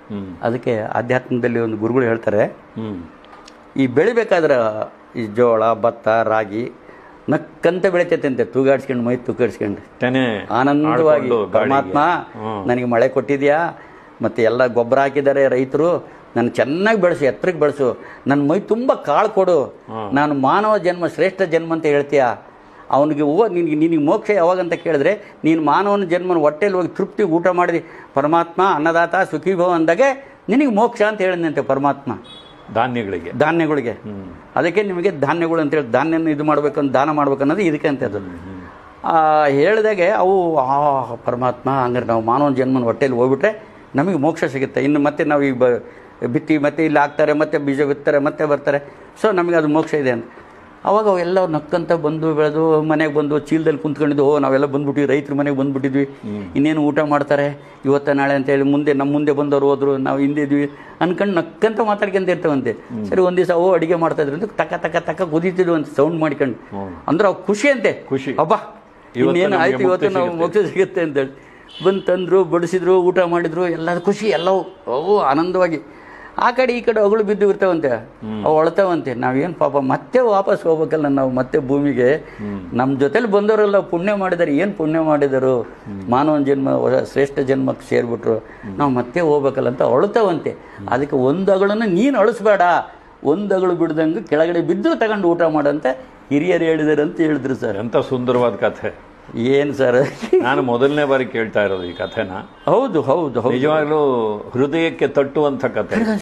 ಹ್ಮ್ ಅದಕ್ಕೆ ಆಧ್ಯಾತ್ಮದಲ್ಲಿ ಒಂದು ಗುರುಗಳು ಹೇಳ್ತಾರೆ ಹ್ಮ್ ಈ ಬೆಳಿಬೇಕಾದ್ರೆ ಈ ಜೋಳ ಭತ್ತ ರಾಗಿ ನಕ್ಕಂತ ಬೆಳಿತೈತಂತೆ ತೂಗಾಡ್ಸ್ಕೊಂಡು ಮೈ ತೂಗಾಡ್ಸ್ಕೊಂಡು ತೆನೆ ಆನಂದವಾಗಿ ಆಡ್ಕೊಂಡು ಗಾಳಿಗೆ. ಪರಮಾತ್ಮ ಹ್ಮ್. ನನಗೆ ಮಳೆ ಕೊಟ್ಟಿದ್ಯಾ ಮತ್ತೆ ಎಲ್ಲ ಗೊಬ್ಬರ ಹಾಕಿದ್ದಾರೆ ರೈತರು ನನ್ನ ಚೆನ್ನಾಗಿ ಬೆಳೆಸು ಎತ್ತರಕ್ಕೆ ಬೆಳೆಸು ನನ್ನ ಮೈ ತುಂಬ ಕಾಳು ಕೊಡು ನಾನು ಮಾನವ ಜನ್ಮ ಶ್ರೇಷ್ಠ ಜನ್ಮ ಅಂತ ಹೇಳ್ತೀಯ ಅವನಿಗೆ ಹೂವ ನಿನಗೆ ನಿನಗೆ ಮೋಕ್ಷ ಯಾವಾಗಂತ ಕೇಳಿದ್ರೆ ನೀನು ಮಾನವನ ಜನ್ಮನ ಹೊಟ್ಟೆಲಿ ಹೋಗಿ ತೃಪ್ತಿ ಊಟ ಮಾಡಿದಿ ಪರಮಾತ್ಮ ಅನ್ನದಾತ ಸುಖೀಭವ ಅಂದಾಗೆ ನಿನಗೆ ಮೋಕ್ಷ ಅಂತ ಹೇಳಿದಂತೆ ಪರಮಾತ್ಮ ಧಾನ್ಯಗಳಿಗೆ ಧಾನ್ಯಗಳಿಗೆ ಹ್ಮ್ ಅದಕ್ಕೆ ನಿಮಗೆ ಧಾನ್ಯಗಳು ಅಂತೇಳಿ ಧಾನ್ಯನ ಇದು ಮಾಡ್ಬೇಕಂತ ದಾನ ಮಾಡ್ಬೇಕು ಅನ್ನೋದು ಇದಕ್ಕೆ ಅಂತ ಅದು ಆ, ಹೇಳಿದಾಗೆ ಅವು ಆ ಪರಮಾತ್ಮ ಹಂಗಾರೆ ನಾವು ಮಾನವ ಜನ್ಮನ ಹೊಟ್ಟೆಯಲ್ಲಿ ಹೋಗ್ಬಿಟ್ರೆ ನಮಗೆ ಮೋಕ್ಷ ಸಿಗುತ್ತೆ ಇನ್ನು ಮತ್ತೆ ನಾವು ಈಗ ಬ- ಬಿತ್ತಿ ಮತ್ತೆ ಇಲ್ಲಿ ಹಾಕ್ತಾರೆ ಮತ್ತೆ ಬೀಜ ಬಿತ್ತಾರೆ ಮತ್ತೆ ಬರ್ತಾರೆ ಸೊ ನಮಗೆ ಅದು ಮೋಕ್ಷ ಇದೆ ಅಂತ ಅವಾಗ ಅವೆಲ್ಲ ನಕ್ಕಂತ ಬಂದು ಬೆಳೆದು ಮನೆಗೆ ಬಂದು ಚೀಲದಲ್ಲಿ ಕುಂತ್ಕೊಂಡಿದ್ದು ಓ ನಾವೆಲ್ಲ ಬಂದ್ಬಿಟ್ವಿ ರೈತರ ಮನೆಗೆ ಬಂದ್ಬಿಟ್ಟಿದ್ವಿ ಇನ್ನೇನು ಊಟ ಮಾಡ್ತಾರೆ ಇವತ್ತ ನಾಳೆ ಅಂತ ಹೇಳಿ ಮುಂದೆ ನಮ್ಮ ಮುಂದೆ ಬಂದವರು ಹೋದ್ರು ನಾವು ಹಿಂದೆ ಇದ್ವಿ ಅನ್ಕೊಂಡು ನಕ್ಕಂತ ಮಾತಾಡ್ಕೊಂತ ಇರ್ತವಂತೆ ಸರಿ ಒಂದ್ ದಿವಸ ಓ ಅಡಿಗೆ ಮಾಡ್ತಾ ಇದ್ರು ಅಂತ ತಕ್ಕ ತಕ್ಕ ತಕ್ಕ ಕುದೀತಿದ್ವು ಅಂತ ಸೌಂಡ್ ಮಾಡ್ಕೊಂಡು ಅಂದ್ರೆ ಅವ್ ಖುಷಿ ಅಂತೆ ಖುಷಿ. ಅಬ್ಬ ಇವತ್ತು ಇನ್ನೇನು ನಮ್ಗೆ ಆಯ್ತು ಇವತ್ತು ಮುಕ್ತಿ ನಾವು ಮೋಕ್ಷ ಸಿಗುತ್ತೆ ಅಂತೇಳಿ ಬಂದು ತಂದ್ರು ಬಡಿಸಿದ್ರು ಊಟ ಮಾಡಿದ್ರು ಎಲ್ಲ ಖುಷಿ ಎಲ್ಲವೂ ಅವು ಆನಂದವಾಗಿ ಆ ಕಡೆ ಈ ಕಡೆ ಅಗಳು ಬಿದ್ದು ಇರ್ತಾವಂತೆ ಅವು ಅಳ್ತಾವಂತೆ ನಾವೇನು ಪಾಪ ಮತ್ತೆ ವಾಪಸ್ ಹೋಗ್ಬೇಕಲ್ಲ ನಾವು ಮತ್ತೆ ಭೂಮಿಗೆ ನಮ್ಮ ಜೊತೆಲಿ ಬಂದವರೆಲ್ಲ ಪುಣ್ಯ ಮಾಡಿದಾರೆ ಏನು ಪುಣ್ಯ ಮಾಡಿದರು ಮಾನವನ ಜನ್ಮ ಹೊಸ ಶ್ರೇಷ್ಠ ಜನ್ಮಕ್ಕೆ ಸೇರಿಬಿಟ್ರು ನಾವು ಮತ್ತೆ ಹೋಗ್ಬೇಕಲ್ಲ ಅಂತ ಅಳ್ತಾವಂತೆ ಅದಕ್ಕೆ ಒಂದು ಅಗಳನ್ನು ನೀನು ಅಳಿಸ್ಬೇಡ ಒಂದು ಅಗಳು ಬಿಡ್ದಂಗೆ ಕೆಳಗಡೆ ಬಿದ್ದು ತಗೊಂಡು ಊಟ ಮಾಡಂತ ಹಿರಿಯರು ಹೇಳಿದಾರೆ ಅಂತ ಹೇಳಿದ್ರು ಸರ್ ಎಂತ ಸುಂದರವಾದ ಕಥೆ ಏನು ಸರ್ ನಾನು ಮೊದಲನೇ ಬಾರಿ ಕೇಳ್ತಾ ಇರೋದು ಈ ಕಥೆನ ಹೌದು ಹೌದು ಹೌದು ನಿಜವಾಗ್ಲೂ ಹೃದಯಕ್ಕೆ ತಟ್ಟುವಂತ ಕಥೆ